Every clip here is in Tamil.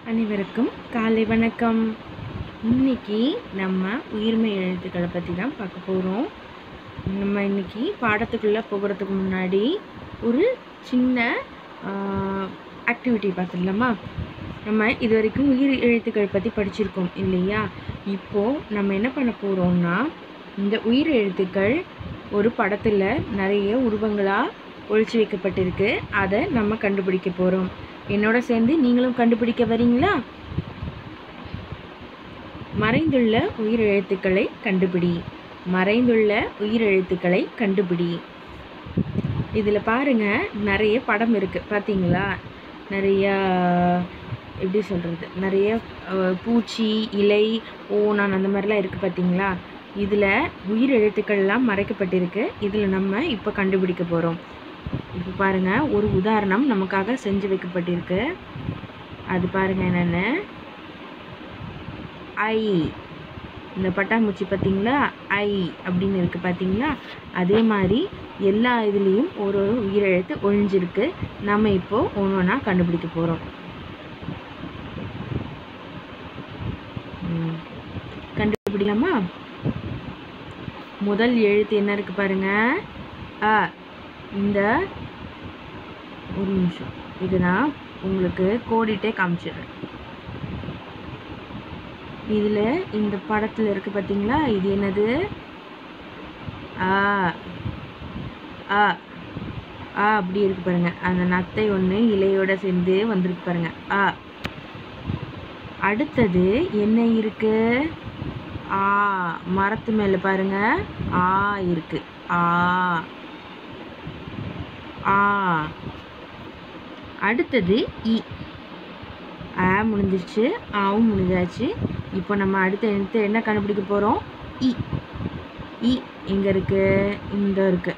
அனைவருக்கும் காலை வணக்கம் இன்னைக்கு நம்ம உயிர்மை எழுத்துக்களை பற்றி தான் பார்க்க போகிறோம் நம்ம இன்னைக்கு பாடத்துக்குள்ளே போகிறதுக்கு முன்னாடி ஒரு சின்ன ஆக்டிவிட்டி பார்த்துடலாமா நம்ம இது வரைக்கும் உயிர் எழுத்துக்கள் பற்றி படிச்சிருக்கோம் இல்லையா இப்போது நம்ம என்ன பண்ண போகிறோம்னா இந்த உயிர் எழுத்துக்கள் ஒரு படத்தில் நிறைய உருவங்களாக ஒழிச்சு வைக்கப்பட்டிருக்கு அதை நம்ம கண்டுபிடிக்க போகிறோம் என்னோட சேர்ந்து நீங்களும் கண்டுபிடிக்க வரீங்களா மறைந்துள்ள உயிர் எழுத்துக்களை கண்டுபிடி மறைந்துள்ள உயிர் எழுத்துக்களை கண்டுபிடி இதில் பாருங்க நிறைய படம் இருக்குது பார்த்தீங்களா நிறையா எப்படி சொல்கிறது நிறைய அஹ், பூச்சி இலை ஓணான் அந்த மாதிரிலாம் இருக்குது பார்த்தீங்களா இதில் உயிர் எழுத்துக்கள்லாம் மறைக்கப்பட்டிருக்கு இதில் நம்ம இப்போ கண்டுபிடிக்க போகிறோம் இப்போ பாருங்க ஒரு உதாரணம் நமக்காக செஞ்சு வைக்கப்பட்டிருக்கு அது பாருங்க என்னென்னு ஐ இந்த பட்டாம்பூச்சி பார்த்தீங்களா ஐ அப்படின்னு இருக்குது பார்த்தீங்களா அதே மாதிரி எல்லா இதுலேயும் ஒரு ஒரு உயிரெழுத்து ஒழிஞ்சிருக்கு நம்ம இப்போ ஒன்று ஒன்றா கண்டுபிடிக்க போகிறோம் கண்டுபிடிக்கலாமா முதல் எழுத்து என்ன இருக்கு பாருங்க அ இந்த ஒரு நிமிஷம் இது நான் உங்களுக்கு கோடிட்டே காமிச்சிடுறேன் இதில் இந்த படத்தில் இருக்கு பார்த்தீங்களா இது என்னது ஆ ஆ ஆ அப்படி இருக்கு பாருங்க அந்த நத்தை ஒன்று இலையோட சேர்ந்து வந்திருக்கு பாருங்க ஆ அடுத்தது என்ன இருக்கு ஆ மரத்து மேலே பாருங்க ஆ இருக்கு ஆ ஆ அடுத்தது இ ஆ முடிஞ்சிருச்சு ஆவும் முடிஞ்சாச்சு இப்போ நம்ம அடுத்த எழுத்து என்ன கண்டுபிடிக்க போகிறோம் இ இ எங்கே இருக்கு இந்த இருக்கு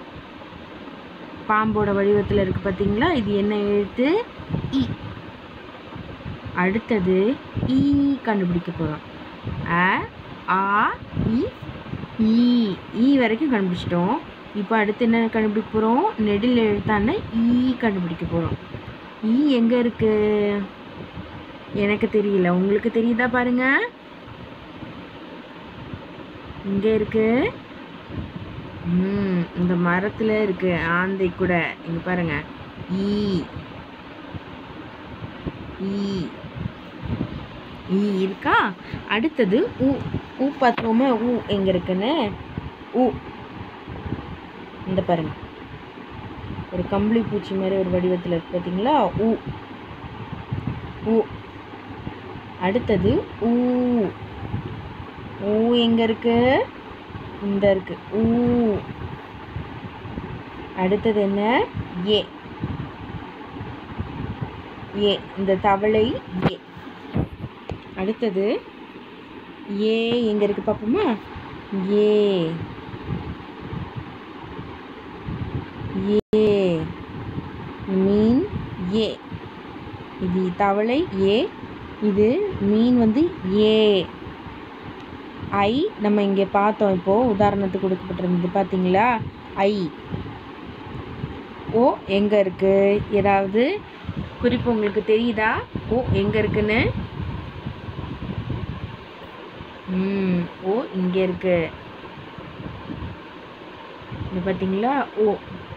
பாம்போட வடிவத்தில் இருக்கு பார்த்தீங்களா இது என்ன எழுத்து இ அடுத்தது ஈ கண்டுபிடிக்க போகிறோம் அ ஆ இ ஈ ஈ வரைக்கும் கண்டுபிடிச்சிட்டோம் இப்போ அடுத்து என்ன கண்டுபிடிக்க போகிறோம் நெடில் எழுத்தான ஈ கண்டுபிடிக்க போகிறோம் ஈ எங்கே இருக்கு எனக்கு தெரியல உங்களுக்கு தெரியுதா பாருங்க இங்கே இருக்கு ம் இந்த மரத்தில் இருக்கு ஆந்தை கூட இங்க பாருங்க ஈ ஈ ஈ இருக்கா அடுத்தது உ உ பார்த்தோமா உ எங்க இருக்குன்னு உ இந்த பாருங்க ஒரு கம்பளி பூச்சி மாதிரி ஒரு வடிவத்தில் இருக்கு பார்த்தீங்களா உ உ அடுத்தது ஊ ஊ எங்க இருக்கு இந்த இருக்கு ஊ அடுத்தது என்ன ஏ ஏ இந்த தவளை ஏ அடுத்தது ஏ எங்க இருக்கு பார்ப்போமா ஏ ஏ மீன் ஏ இது தவளை ஏ இது மீன் வந்து ஏ ஐ நம்ம இங்கே பார்த்தோம் இப்போ உதாரணத்துக்கு கொடுக்கப்பட்டிருந்தது பார்த்தீங்களா ஐ ஓ எங்கே இருக்கு ஏதாவது குறிப்பு உங்களுக்கு தெரியுதா ஓ எங்கே இருக்குன்னு ம் ஓ இங்கே இருக்கு இது பார்த்தீங்களா ஓ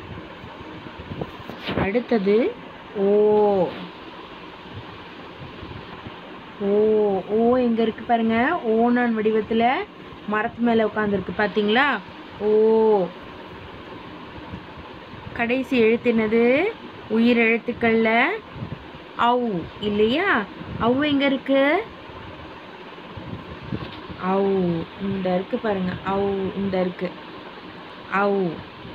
அடுத்தது ஓ ஓ ஓ எங்க இருக்கு பாருங்க ஓனான் வடிவத்துல மரத்து மேல உட்காந்துருக்கு பாத்தீங்களா ஓ கடைசி எழுத்து என்னது உயிர் எழுத்துக்கள்ல அவு இல்லையா அவு எங்க இருக்கு அவு இந்த இருக்கு பாருங்க அவு இந்த இருக்கு அவு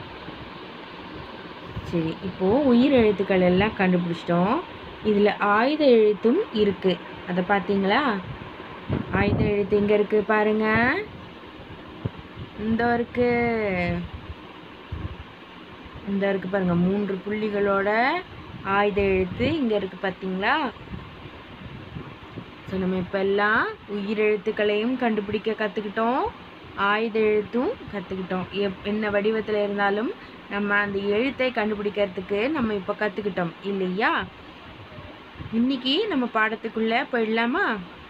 சரி இப்போ உயிர் எழுத்துக்கள் எல்லாம் கண்டுபிடிச்சிட்டோம் இதுல ஆயுத எழுத்தும் இருக்கு அதை பார்த்தீங்களா ஆயுத எழுத்து எங்க இருக்கு பாருங்க இந்த இருக்கு இந்த இருக்கு பாருங்க மூன்று புள்ளிகளோட ஆயுத எழுத்து இங்க இருக்கு பார்த்தீங்களா ஸோ நம்ம இப்போ எல்லாம் உயிர் எழுத்துக்களையும் கண்டுபிடிக்க கற்றுக்கிட்டோம் ஆயுத எழுத்தும் கற்றுக்கிட்டோம் எப் என்ன வடிவத்தில் இருந்தாலும் நம்ம அந்த எழுத்தை கண்டுபிடிக்கிறதுக்கு நம்ம இப்போ கற்றுக்கிட்டோம் இல்லையா இன்னைக்கு நம்ம பாடத்துக்குள்ள போயிடலாமா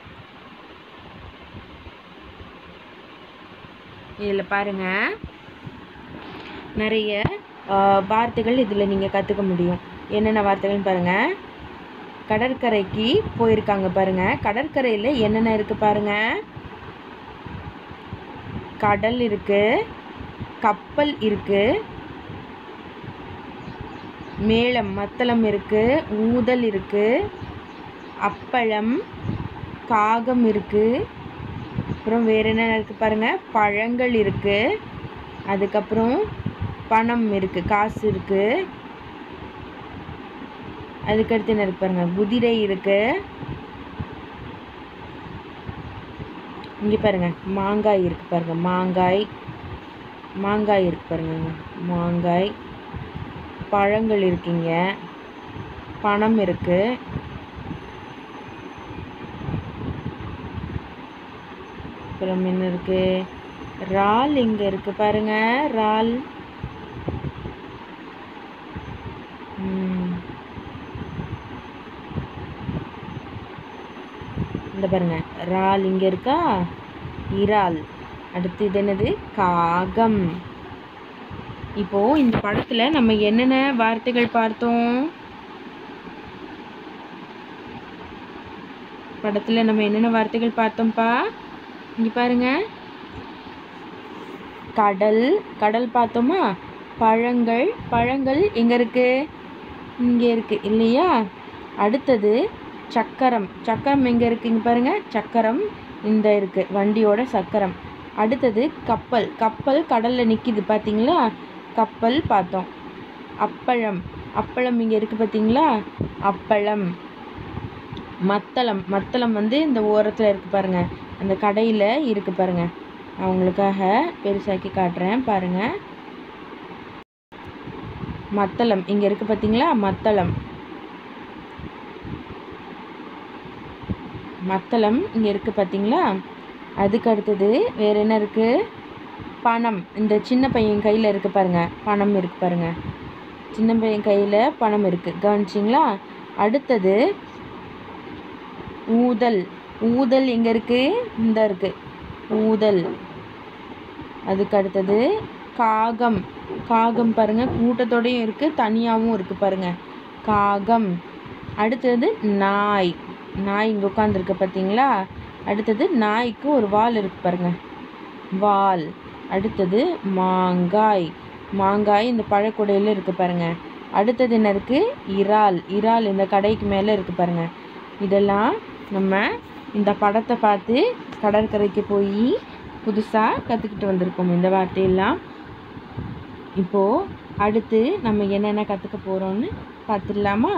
இதில் பாருங்க நிறைய ஆ, வார்த்தைகள் இதில் நீங்கள் கற்றுக்க முடியும் என்னென்ன வார்த்தைகள்னு பாருங்க கடற்கரைக்கு போயிருக்காங்க பாருங்க கடற்கரையில் என்னென்ன இருக்கு பாருங்க கடல் இருக்கு கப்பல் இருக்கு மேளம் மத்தளம் இருக்கு ஊதல் இருக்கு அப்பளம் காகம் இருக்கு அப்புறம் வேற என்ன இருக்கு பாருங்க பழங்கள் இருக்கு அதுக்கப்புறம் பணம் இருக்கு காசு இருக்கு அதுக்கடுத்து என்ன இருக்கு பாருங்க குதிரை இருக்கு இங்க பாருங்க மாங்காய் இருக்கு பாருங்க மாங்காய் மாங்காய் இருக்கு பாருங்க இங்க. மாங்காய் பழங்கள் இருக்குங்க பணம் இருக்கு அப்புறம் என்ன இருக்கு இறால் இங்க இருக்கு பாருங்க இறால் ம். இந்த பாருங்க இறால் இங்க இருக்கா இறால் அடுத்து இது என்னது காகம் இப்போ இந்த படத்துல நம்ம என்னென்ன வார்த்தைகள் பார்த்தோம் படத்துல நம்ம என்னென்ன வார்த்தைகள் பார்த்தோம்ப்பா இங்க பாருங்க கடல் கடல் பார்த்தோமா பழங்கள் பழங்கள் எங்க இருக்கு இங்க இருக்கு இல்லையா அடுத்தது சக்கரம் சக்கரம் எங்க இருக்கு இங்க பாருங்க சக்கரம் இந்த இருக்கு வண்டியோட சக்கரம் அடுத்தது கப்பல் கப்பல் கடல்ல நிக்குது பாத்தீங்களா கப்பல் பார்த்தோம் அப்பளம் அப்பளம் இங்க இருக்கு பாத்தீங்களா அப்பளம் மத்தளம் மத்தளம் வந்து இந்த ஓரத்துல இருக்கு பாருங்க அந்த கடையில இருக்கு பாருங்க நான் உங்களுக்காக பெருசாக்கி காட்டுறேன் பாருங்க மத்தளம் இங்க இருக்கு பாத்தீங்களா மத்தளம் மத்தளம் இங்க இருக்கு பாத்தீங்களா அதுக்கு அடுத்தது வேற என்ன இருக்கு பணம் இந்த சின்ன பையன் கையில இருக்கு பாருங்க பணம் இருக்கு பாருங்க சின்ன பையன் கையில பணம் இருக்கு கவனிச்சிங்களா அடுத்தது ஊதல் ஊதல் எங்க இருக்கு இந்த இருக்கு ஊதல் அதுக்கு அடுத்தது காகம் காகம் பாருங்க கூட்டத்தோடயும் இருக்கு தனியாவும் இருக்கு பாருங்க காகம் அடுத்தது நாய் நாய் இங்க உட்காந்துருக்கு பார்த்தீங்களா அடுத்தது நாய்க்கு ஒரு வால் இருக்கு பாருங்க வால் அடுத்தது மாங்காய் மாங்காய் இந்த பழக்குடையில இருக்கு பாருங்க அடுத்தது என்ன இருக்கு இறால் இறால் இந்த கடைக்கு மேலே இருக்கு பாருங்க இதெல்லாம் நம்ம இந்த படத்தை பார்த்து கடற்கரைக்கு போய் புதுசாக கற்றுக்கிட்டு வந்திருக்கோம் இந்த வார்த்தையெல்லாம் இப்போது அடுத்து நம்ம என்னென்ன கற்றுக்க போகிறோம்னு பார்த்துடலாமா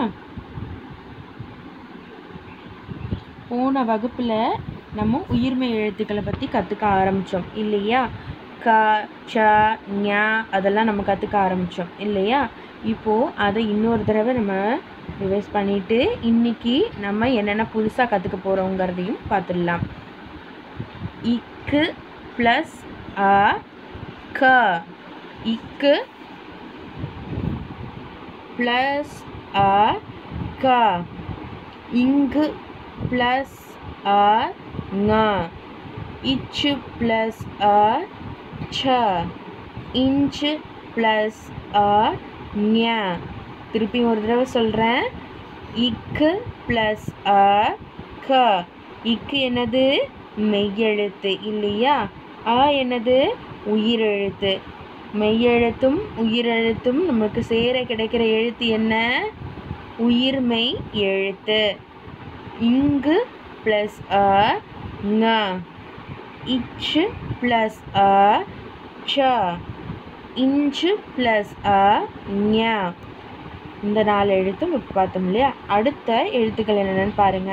போன வகுப்பில் நம்ம உயிர்மை எழுத்துக்களை பற்றி கற்றுக்க ஆரம்பித்தோம் இல்லையா க ச ஞ அதெல்லாம் நம்ம கற்றுக்க ஆரம்பித்தோம் இல்லையா இப்போது அதை இன்னொரு தடவை நம்ம ரிவைஸ் பண்ணிவிட்டு இன்னைக்கு நம்ம என்னென்ன புதுசாக கற்றுக்க போகிறோங்கிறதையும் பார்த்துடலாம் இக்கு ப்ளஸ் அ க இக்கு ப்ளஸ் அ க இங்கு ப்ளஸ் அ ங இச்சு ப்ளஸ் அ ச இன்ச்சு ப்ளஸ் அ ஞ திருப்பி ஒரு தடவை சொல்கிறேன் இக்கு ப்ளஸ் அ க இக்கு என்னது மெய்யெழுத்து இல்லையா ஆ என்னது உயிரெழுத்து மெய்யெழுத்தும் உயிரெழுத்தும் நமக்கு சேர கிடைக்கிற எழுத்து என்ன உயிர்மெய் எழுத்து இங்கு ப்ளஸ் அ ங இச்சு ப்ளஸ் அ ச இஞ்சு ப்ளஸ் அ ஞ இந்த நாலு எழுத்தும் இப்போ பார்த்தோம் இல்லையா அடுத்த எழுத்துக்கள் என்னென்னு பாருங்க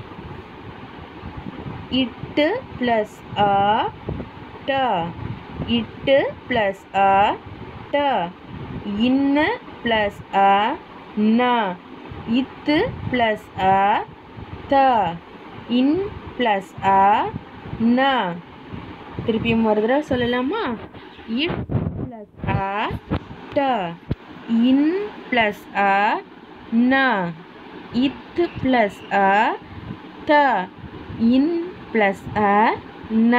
இட்டு ப்ளஸ் அ ட இட்டு ப்ளஸ் அ ட இன்னு ப்ளஸ் அ ந இத்து ப்ளஸ் அ த இன் ப்ளஸ் அ ந திருப்பியும் ஒரு தடவை சொல்லலாமா இட் ப்ளஸ் அ ட இன் ப்ளஸ் அ ந இத் ப்ளஸ் அ த இன் ப்ளஸ் அ ந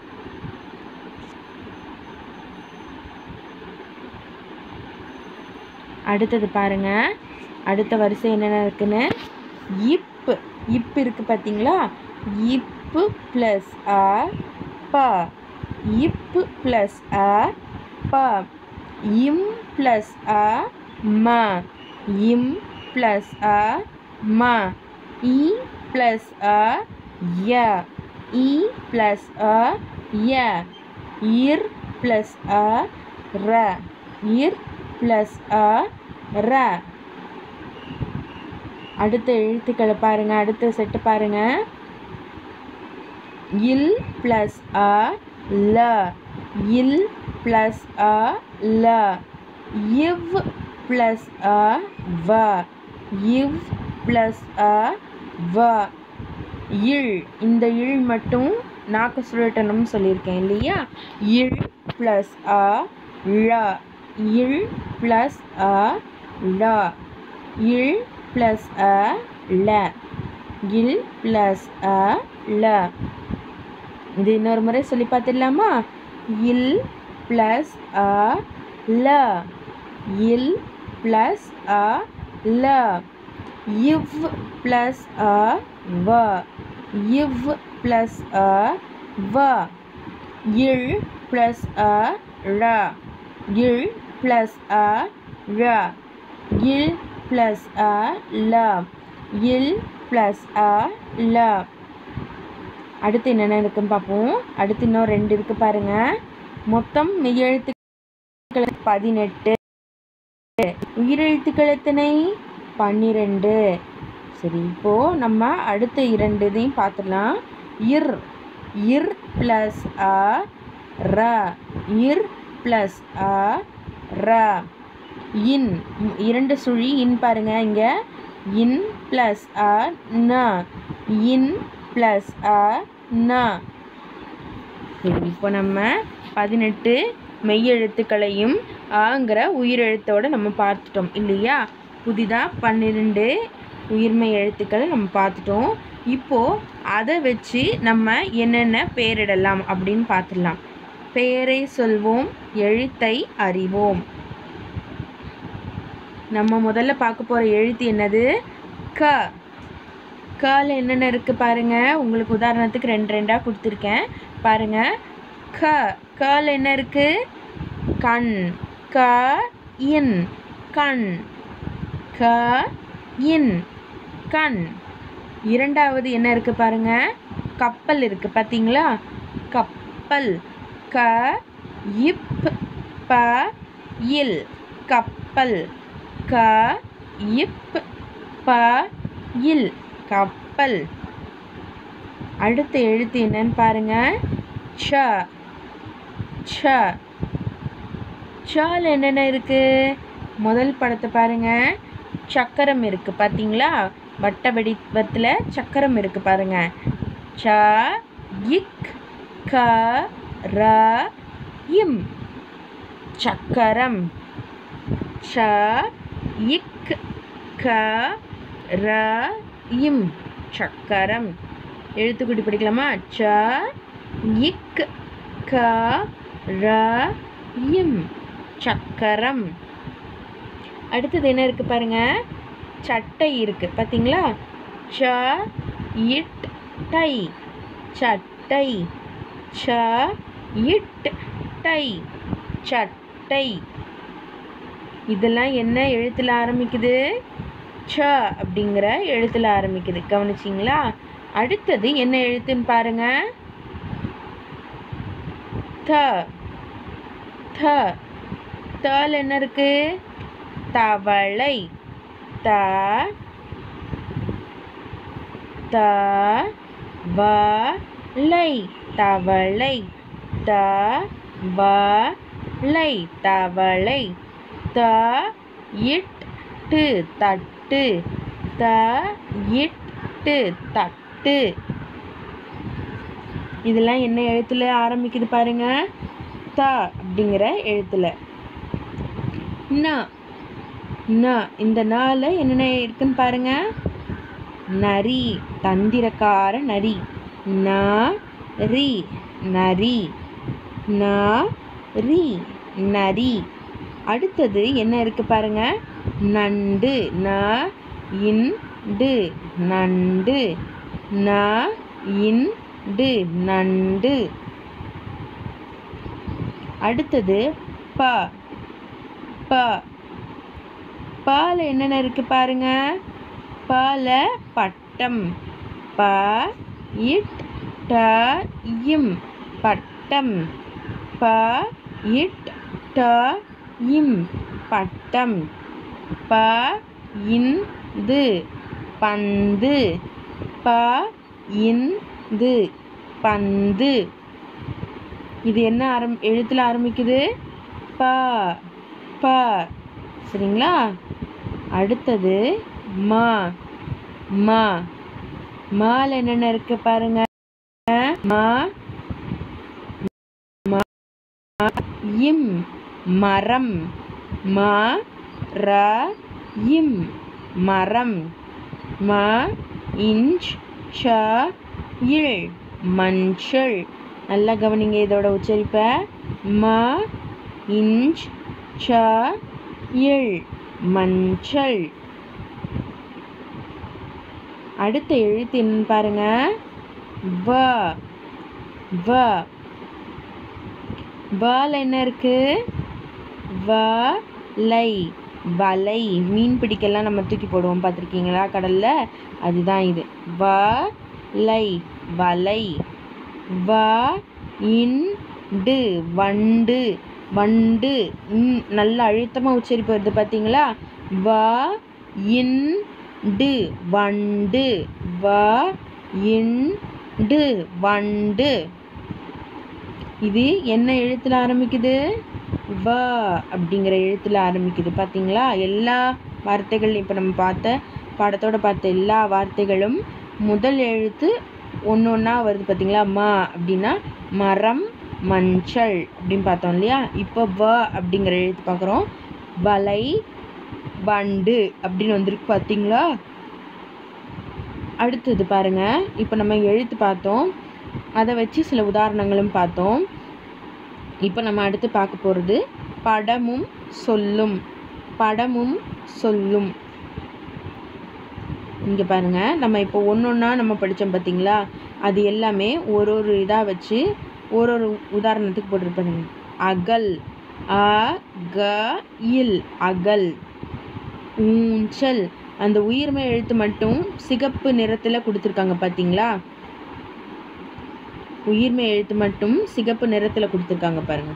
அடுத்தது பாருங்க அடுத்த வரிசை என்னென்ன இருக்குன்னு இப்பு இப்பு இருக்கு பார்த்தீங்களா இப்பு ப்ளஸ் அ ப இப்பு ப்ளஸ் அ ப இம் ப்ளஸ் அ ம இம் ப்ளஸ் அ ம இ ப்ளஸ் அ ய இ ப்ளஸ் அ ய இர் ப்ளஸ் அ ர இர் ப்ளஸ் அ ர அடுத்த எழுத்துக்களை பாருங்க அடுத்த செட்டு பாருங்க இல் ப்ளஸ் அ ல இல் ப்ளஸ் அ ல இவ் ப்ளஸ் அ வ இவ் ப்ளஸ் அ வ இல் இந்த இல் மட்டும் நாக்கு சுழட்டணும்னு சொல்லியிருக்கேன் இல்லையா இல் ப்ளஸ் அ ழ இல் ப்ளஸ் அ ழ இல் ப்ளஸ் அ ல இல் ப்ளஸ் அ ல இது இன்னொரு முறை சொல்லி பார்த்துடலாமா இல் ப்ளஸ் அ ல இல் ப்ளஸ் அ ல இவ் ப்ளஸ் அ வ இவ் ப்ளஸ் அ வ இல் ப்ளஸ் அ ழ இல் ப்ளஸ் அ ழ இல் ப்ளஸ் அ ல இல் ப்ளஸ் அ ல அடுத்து என்னென்ன இருக்குன்னு பார்ப்போம் அடுத்து இன்னும் ரெண்டு இருக்கு பாருங்க மொத்தம் மெய்யெழுத்துக்கள் பதினெட்டு உயிரெழுத்துக்கள் எத்தனை பன்னிரெண்டு சரி இப்போ நம்ம அடுத்த இரண்டு இதையும் பார்த்துடலாம் இர் இர் ப்ளஸ் அ ர இர் ப்ளஸ் அ ர இன் ம், இரண்டு சுழி இன் பாருங்க இங்க இன் ப்ளஸ் அ ந இன் ப்ளஸ் அ ந சரி இப்போ நம்ம பதினெட்டு மெய்யெழுத்துக்களையும் ஆங்கிற உயிரெழுத்தோட நம்ம பார்த்துட்டோம் இல்லையா புதிதாக பன்னிரெண்டு உயிர்மெய் எழுத்துக்களை நம்ம பார்த்துட்டோம் இப்போ அதை வச்சு நம்ம என்னென்ன பெயரிடலாம் அப்படின்னு பார்த்துடலாம் பெயரை சொல்வோம் எழுத்தை அறிவோம் நம்ம முதல்ல பார்க்க போகிற எழுத்து என்னது க கால என்னென்ன இருக்குது பாருங்க உங்களுக்கு உதாரணத்துக்கு ரெண்டு ரெண்டாக கொடுத்துருக்கேன் பாருங்க க கால் என்ன இருக்குது கண் க இன் கண் க இன் கண் இரண்டாவது என்ன இருக்குது பாருங்க கப்பல் இருக்குது பார்த்தீங்களா கப்பல் க இப் ப இல் கப்பல் க இப் ப இல் கப்பல் அடுத்த எழுத்து என்னன்னு பாருங்க ச ச சால் என்னென்ன இருக்கு முதல் படத்தை பாருங்க சக்கரம் இருக்கு பார்த்தீங்களா வட்ட வடிவத்தில் சக்கரம் இருக்கு பாருங்க ச இக் க ர இம் சக்கரம் ச இக் க ர இம் சக்கரம் எழுத்துக்குட்டி படிக்கலாமா ச இக் க ர இம் சக்கரம் அடுத்தது என்ன இருக்கு பாருங்க சட்டை இருக்கு பார்த்தீங்களா ச இட் டை சட்டை ச இட் டை சட்டை இதெல்லாம் என்ன எழுத்துல ஆரம்பிக்குது ச அப்படிங்கிற எழுத்துல ஆரம்பிக்குது கவனிச்சிங்களா அடுத்தது என்ன எழுத்துன்னு பாருங்க த த தல என்ன இருக்கு தவளை த த வ லை தவளை த வ லை தவளை த இட் டு தட்டு த இட் டு தட்டு இதெல்லாம் என்ன எழுத்துல ஆரம்பிக்குது பாருங்க த அப்படிங்கிற எழுத்துல ந ந இந்த நால என்னென்ன இருக்குன்னு பாருங்க நரி தந்திரக்கார நரி ந ரி நரி ந ரி நரி அடுத்தது என்ன இருக்கு பாருங்க நண்டு ந இண்டு நண்டு ந இண்டு நண்டு அடுத்தது ப ப பால என்னென்ன இருக்கு பாருங்க பால பட்டம் ப இட் ட இம் பட்டம் ப இட் ட இம் பட்டம் ப இந்து பந்து ப இந்து பந்து இது என்ன ஆரம் எழுத்தில் ஆரம்பிக்குது ப ப சரிங்களா அடுத்தது மா மா மால என்னென்ன இருக்கு பாருங்க மா மா இம் மரம் ம ர இம் மரம் ம இஞ்ச் ஷ இல் மஞ்சள் நல்லா கவனிங்க இதோட உச்சரிப்பை ம இஞ்ச் ஷ இல் மஞ்சள் அடுத்த எழுத்து என்னன்னு பாருங்க வ வ வல என்ன இருக்கு வலை வலை மீன் பிடிக்கலாம் நம்ம தூக்கி போடுவோம் பார்த்துருக்கீங்களா கடல்ல அதுதான் இது வலை வலை வ இண்டு வண்டு வண்டு ம், நல்ல அழுத்தமாக உச்சரிப்பு வருது பார்த்தீங்களா வ இண்டு வண்டு வ இண்டு வண்டு இது என்ன எழுத்துல ஆரம்பிக்குது வ அப்படிங்கிற எழுத்துல ஆரம்பிக்குது பார்த்தீங்களா எல்லா வார்த்தைகள் இப்போ நம்ம பார்த்த பாடத்தோட பார்த்த எல்லா வார்த்தைகளும் முதல் எழுத்து ஒன்று ஒன்றா வருது பார்த்தீங்களா மா அப்படின்னா மரம் மஞ்சள் அப்படின்னு பார்த்தோம் இல்லையா இப்போ வ அப்படிங்கிற எழுத்து பார்க்குறோம் வலை வண்டு அப்படின்னு வந்திருக்கு பார்த்தீங்களா அடுத்தது பாருங்க இப்போ நம்ம எழுத்து பார்த்தோம் அதை வச்சு சில உதாரணங்களும் பார்த்தோம் இப்போ நம்ம அடுத்து பார்க்க போகிறது படமும் சொல்லும் படமும் சொல்லும் இங்கே பாருங்க நம்ம இப்போ ஒன்று ஒன்றா நம்ம படித்தோம் பார்த்தீங்களா அது எல்லாமே ஒரு ஒரு இதாக வச்சு ஒரு ஒரு உதாரணத்துக்கு போட்டிருப்பாங்க அகல் அ க இல் அகல் ஊஞ்சல் அந்த உயிர்மை எழுத்து மட்டும் சிகப்பு நிறத்தில் கொடுத்துருக்காங்க பார்த்தீங்களா உயிர்மை எழுத்து மட்டும் சிகப்பு நிறத்தில் கொடுத்துருக்காங்க பாருங்க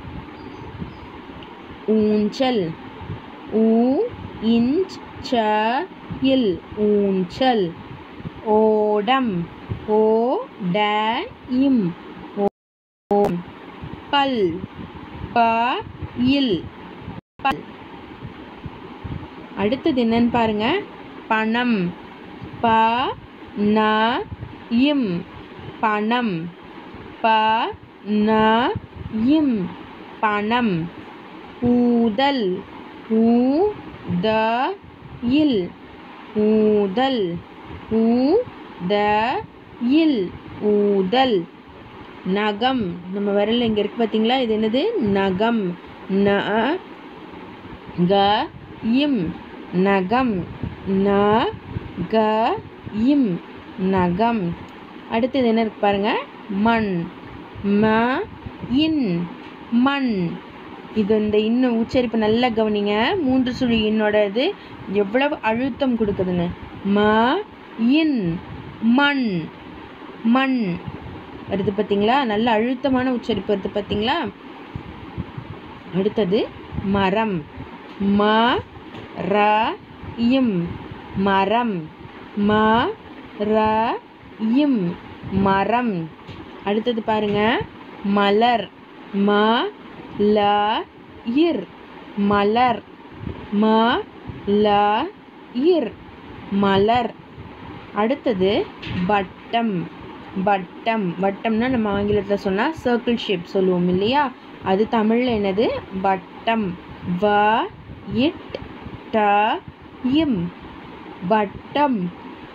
ஊஞ்சல் ஊ இஞ்ச் ச இல் ஊஞ்சல் ஓடம் ஓ ட இம் ஓம் பல் ப இல் பல் அடுத்தது என்னன்னு பாருங்க பணம் ப ந இம் பணம் ப ந இம் பணம் ஊதல் ஊ த இல் ஊதல் ஊ த இல் ஊதல் நகம் நம்ம விரல் இங்கே இருக்கு பார்த்தீங்களா இது என்னது நகம் ந க இம் நகம் ந க இம் நகம் அடுத்தது என்ன இருக்கு பாருங்க மண் ம இன் மண் இது இந்த இன்னும் உச்சரிப்பு நல்லா கவனிங்க மூன்று சுழி இன்னோட இது எவ்வளவு அழுத்தம் கொடுக்குதுன்னு ம இன் மண் மண் வருது பார்த்தீங்களா நல்ல அழுத்தமான உச்சரிப்பு வருது பார்த்தீங்களா அடுத்தது மரம் ம ர இம் மரம் ம ர இம் மரம் அடுத்தது பாருங்க மலர் ம ல இர் மலர் ம ல இர் மலர் அடுத்தது வட்டம் வட்டம் வட்டம்னா நம்ம ஆங்கிலத்தில் சொன்னால் சர்க்கிள் ஷேப் சொல்லுவோம் இல்லையா அது தமிழில் என்னது வட்டம் வ இட் ட இம் வட்டம்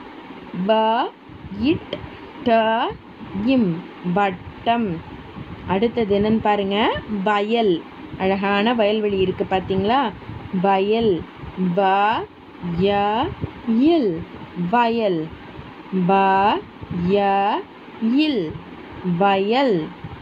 ப இட் ட இம் வட்டம் அடுத்தது என்னன்னு பாருங்க வயல் அழகான வயல்வெளி இருக்கு பார்த்தீங்களா வயல் வ ய இல் வயல் ப ய இல் வயல்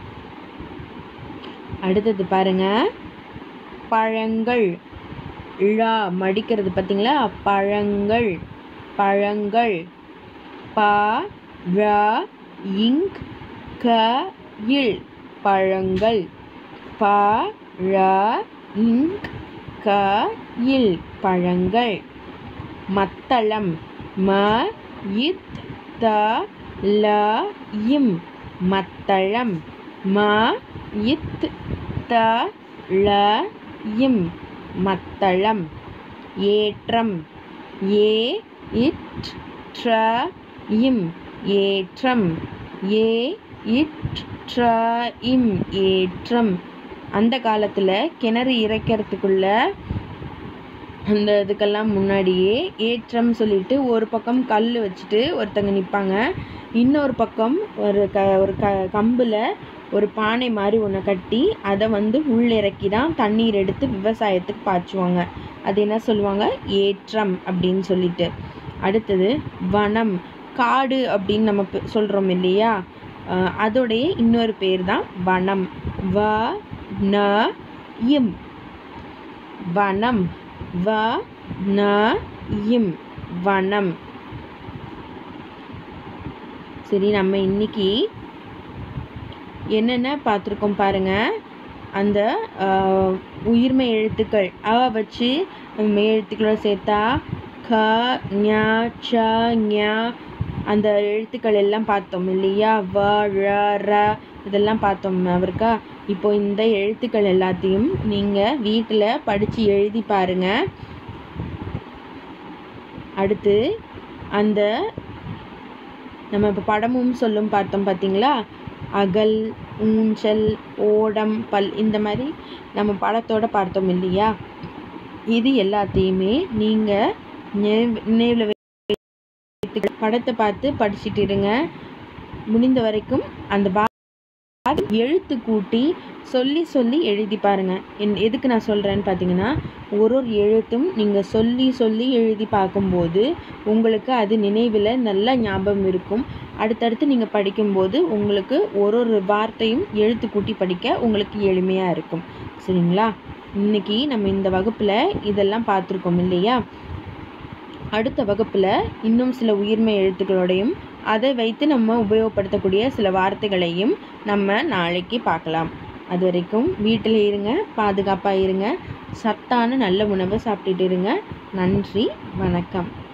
அடுத்தது பாருங்க பழங்கள் ழா மடிக்கிறது பார்த்தீங்களா பழங்கள் பழங்கள் ப ழ இங் க இல் பழங்கள் ப ழ இங் க இல் பழங்கள் மத்தளம் ம இத் த ல இம் மத்தளம் ம இத் த ல இம் மத்தளம் ஏற்றம் ஏ இட் ட்ர இம் ஏற்றம் ஏ இட் ட்ர இம் ஏற்றம் அந்த காலத்தில் கிணறு இறைக்கிறதுக்குள்ள அந்த இதுக்கெல்லாம் முன்னாடியே ஏற்றம் சொல்லிட்டு ஒரு பக்கம் கல் வச்சுட்டு ஒருத்தங்க நிற்பாங்க இன்னொரு பக்கம் ஒரு க ஒரு க கம்பில் ஒரு பானை மாதிரி ஒன்று கட்டி அதை வந்து உள்ளிறக்கி தான் தண்ணீர் எடுத்து விவசாயத்துக்கு பாய்ச்சுவாங்க அது என்ன சொல்லுவாங்க ஏற்றம் அப்படின்னு சொல்லிட்டு அடுத்தது வனம் காடு அப்படின்னு நம்ம பெ- சொல்கிறோம் இல்லையா அஹ் அதோடைய இன்னொரு பேர் தான் வனம் வ ந இம் வனம் வ ந இம் வனம் சரி நம்ம இன்னைக்கு என்னென்ன பார்த்துருக்கோம் பாருங்க அந்த ஆஹ், உயிர்மை எழுத்துக்கள் அ வச்சு மெய் எழுத்துக்களோட சேர்த்தா க ஞ ச ஞ அந்த எழுத்துக்கள் எல்லாம் பார்த்தோம் இல்லையா வ ழ ர இதெல்லாம் பார்த்தோம் அவருக்கா இப்போ இந்த எழுத்துக்கள் எல்லாத்தையும் நீங்கள் வீட்டில் படித்து எழுதி பாருங்க அடுத்து அந்த நம்ம இப்போ படமும் சொல்லும் பார்த்தோம் பார்த்தீங்களா அகல் ஊஞ்சல் ஓடம் பல் இந்த மாதிரி நம்ம படத்தோட பார்த்தோம் இல்லையா இது எல்லாத்தையுமே நீங்கள் நினைவில் வைத்து படத்தை பார்த்து படிச்சுட்டு இருங்க முடிந்த வரைக்கும் அந்த பா எழுத்து கூட்டி சொல்லி சொல்லி எழுதி பாருங்க என் எதுக்கு நான் சொல்கிறேன்னு பார்த்தீங்கன்னா ஒரு ஒரு எழுத்தும் நீங்கள் சொல்லி சொல்லி எழுதி பார்க்கும்போது உங்களுக்கு அது நினைவில் நல்ல ஞாபகம் இருக்கும் அடுத்தடுத்து நீங்கள் படிக்கும்போது உங்களுக்கு ஒரு ஒரு வார்த்தையும் எழுத்து கூட்டி படிக்க உங்களுக்கு எளிமையாக இருக்கும் சரிங்களா இன்னைக்கு நம்ம இந்த வகுப்பில் இதெல்லாம் பார்த்துருக்கோம் இல்லையா அடுத்த வகுப்பில் இன்னும் சில உயிர்மை எழுத்துக்களோடையும் அதை வைத்து நம்ம உபயோகப்படுத்தக்கூடிய சில வார்த்தைகளையும் நம்ம நாளைக்கு பார்க்கலாம் அது வரைக்கும் வீட்டில் இருங்க பாதுகாப்பாக இருங்க சத்தான நல்ல உணவை சாப்பிட்டுட்டு இருங்க நன்றி வணக்கம்